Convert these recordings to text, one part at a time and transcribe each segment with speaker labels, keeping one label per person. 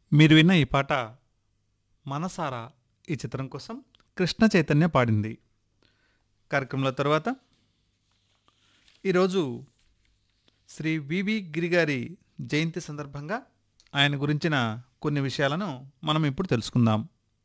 Speaker 1: మీరు విన్న ఈ పాట మనసారా ఈ చిత్రం కోసం కృష్ణ చైతన్య పాడింది కార్యక్రమంలో తర్వాత ఈరోజు శ్రీ వివి గిరి గారి జయంతి సందర్భంగా ఆయన గురించిన కొన్ని విషయాలను మనం ఇప్పుడు తెలుసుకుందాం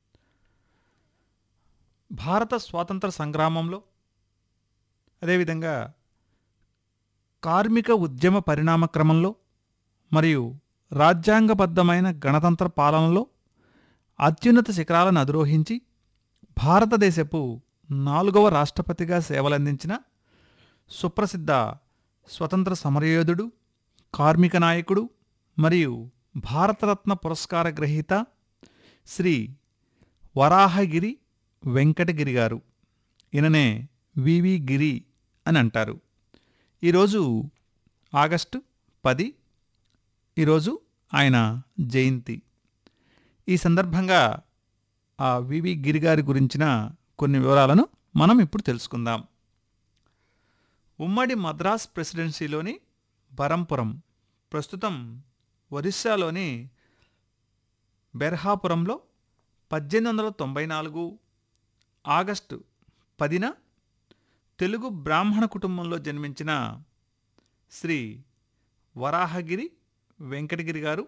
Speaker 1: భారత స్వాతంత్ర సంగ్రామంలో అదేవిధంగా కార్మిక ఉద్యమ పరిణామ క్రమంలో మరియు రాజ్యాంగబద్ధమైన గణతంత్ర పాలనలో అత్యున్నత శిఖరాలను అధిరోహించి భారతదేశపు నాలుగవ రాష్ట్రపతిగా సేవలందించిన సుప్రసిద్ధ స్వతంత్ర సమరయోధుడు కార్మిక నాయకుడు మరియు భారతరత్న పురస్కార గ్రహీత శ్రీ వరాహగిరి వెంకటగిరి గారు ఈయననే వివి గిరి అని అంటారు ఈరోజు ఆగస్టు పది ఈరోజు ఆయన జయంతి ఈ సందర్భంగా ఆ వివి గిరి గారి గురించిన కొన్ని వివరాలను మనం ఇప్పుడు తెలుసుకుందాం ఉమ్మడి మద్రాస్ ప్రెసిడెన్సీలోని బరంపురం ప్రస్తుతం ఒరిస్సాలోని బెర్హాపురంలో పద్దెనిమిది వందల తొంభై నాలుగు ఆగస్టు పదిన తెలుగు బ్రాహ్మణ కుటుంబంలో జన్మించిన శ్రీ వరాహగిరి వెంకటగిరి గారు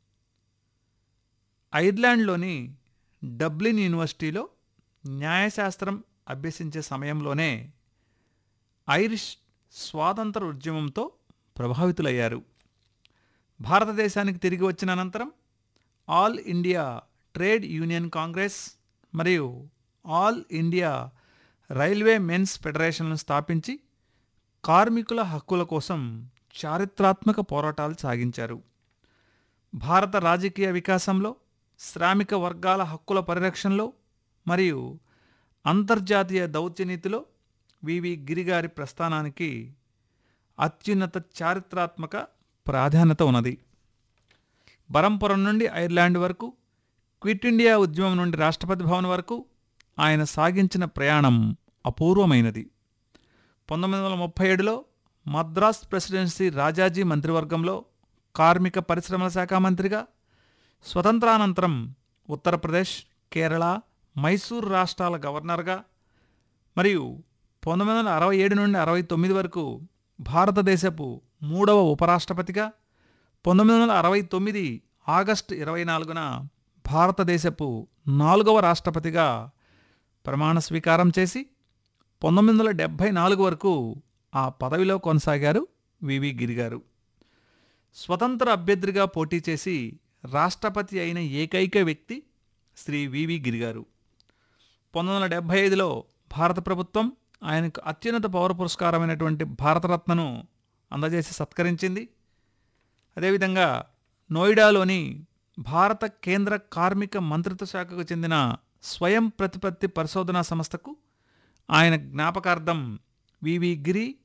Speaker 1: ఐర్లాండ్లోని డబ్లిన్ యూనివర్సిటీలో న్యాయశాస్త్రం అభ్యసించే సమయంలోనే ఐరిష్ స్వాతంత్ర ఉద్యమంతో ప్రభావితులయ్యారు భారతదేశానికి తిరిగి వచ్చిన అనంతరం all India trade union congress మరియు ఆల్ ఇండియా రైల్వే మెన్స్ ఫెడరేషన్ను స్థాపించి కార్మికుల హక్కుల కోసం చారిత్రాత్మక పోరాటాలు సాగించారు భారత రాజకీయ వికాసంలో శ్రామిక వర్గాల హక్కుల పరిరక్షణలో మరియు అంతర్జాతీయ దౌత్యనీతిలో వివి గిరిగారి ప్రస్థానానికి అత్యున్నత చారిత్రాత్మక ప్రాధాన్యత ఉన్నది బరంపురం నుండి ఐర్లాండ్ వరకు క్విట్ ఇండియా ఉద్యమం నుండి రాష్ట్రపతి భవన్ వరకు ఆయన సాగించిన ప్రయాణం అపూర్వమైనది పంతొమ్మిది వందల ముప్పై ఏడులో మద్రాస్ ప్రెసిడెన్సీ రాజాజీ మంత్రివర్గంలో కార్మిక పరిశ్రమల శాఖ మంత్రిగా స్వతంత్రానంతరం ఉత్తరప్రదేశ్ కేరళ మైసూర్ రాష్ట్రాల గవర్నర్గా మరియు పంతొమ్మిది వందల అరవై ఏడు నుండి అరవై తొమ్మిది వరకు భారతదేశపు మూడవ ఉపరాష్ట్రపతిగా పంతొమ్మిది వందల అరవై తొమ్మిది ఆగస్టు ఇరవై నాలుగున భారతదేశపు నాలుగవ రాష్ట్రపతిగా ప్రమాణ స్వీకారం చేసి పంతొమ్మిది వందల డెబ్భై నాలుగు వరకు ఆ పదవిలో కొనసాగారు వివి గిరి గారు స్వతంత్ర అభ్యర్థిగా పోటీ చేసి రాష్ట్రపతి అయిన ఏకైక వ్యక్తి శ్రీ వివి గిరి గారు పంతొమ్మిది వందల డెబ్భై ఐదులో భారత ప్రభుత్వం ఆయనకు అత్యున్నత పౌర పురస్కారమైనటువంటి భారతరత్నను అందజేసి సత్కరించింది అదేవిధంగా నోయిడాలోని భారత కేంద్ర కార్మిక మంత్రిత్వ శాఖకు చెందిన స్వయం ప్రతిపత్తి పరిశోధనా సంస్థకు ఆయన జ్ఞాపకార్థం వివి గిరి